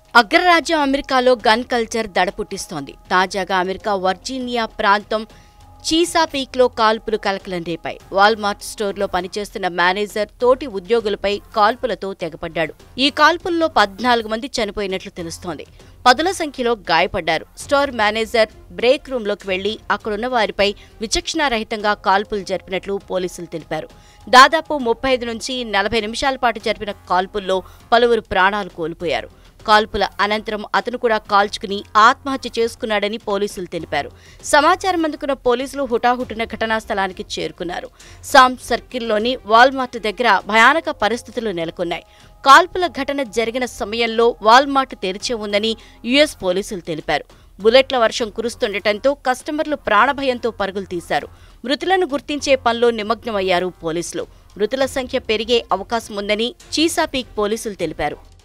అగ్రరాజ్యం అమెరికాలో gun culture దడ పుట్టిస్తోంది తాజాగా అమెరికా వర్జీనియా ప్రాంతం చీసాపీక్లో కాల్పులు కలకలం రేపాయి వాల్మార్ట్ స్టోర్లో పనిచేస్తున్న మేనేజర్ తోటి ఉద్యోగులపై కాల్పులతో తెగపడ్డాడు ఈ కాల్పుల్లో పద్నాలుగు మంది చనిపోయినట్లు తెలుస్తోంది పదుల సంఖ్యలో గాయపడ్డారు స్టోర్ మేనేజర్ బ్రేక్ రూంలోకి వెళ్లి అక్కడున్న వారిపై విచక్షణారహితంగా కాల్పులు జరిపినట్లు పోలీసులు తెలిపారు దాదాపు ముప్పై ఐదు నుంచి నలభై నిమిషాల పాటు జరిపిన కాల్పుల్లో పలువురు ప్రాణాలు కోల్పోయారు కాల్పుల అనంతరం అతను కూడా కాల్చుకుని ఆత్మహత్య చేసుకున్నాడని పోలీసులు తెలిపారు సమాచారం అందుకున్న పోలీసులు హుటాహుటిన ఘటనా స్థలానికి చేరుకున్నారు సామ్ సర్కిల్లోని వాల్మార్ట్ దగ్గర భయానక పరిస్థితులు నెలకొన్నాయి కాల్పుల ఘటన జరిగిన సమయంలో వాల్మార్ట్ తెరిచే ఉందని యుఎస్ పోలీసులు తెలిపారు బుల్లెట్ల వర్షం కురుస్తుండటంతో కస్టమర్లు ప్రాణభయంతో పరుగులు తీశారు మృతులను గుర్తించే పనిలో నిమగ్నమయ్యారు పోలీసులు మృతుల సంఖ్య పెరిగే అవకాశం ఉందని చీసాపీక్ పోలీసులు తెలిపారు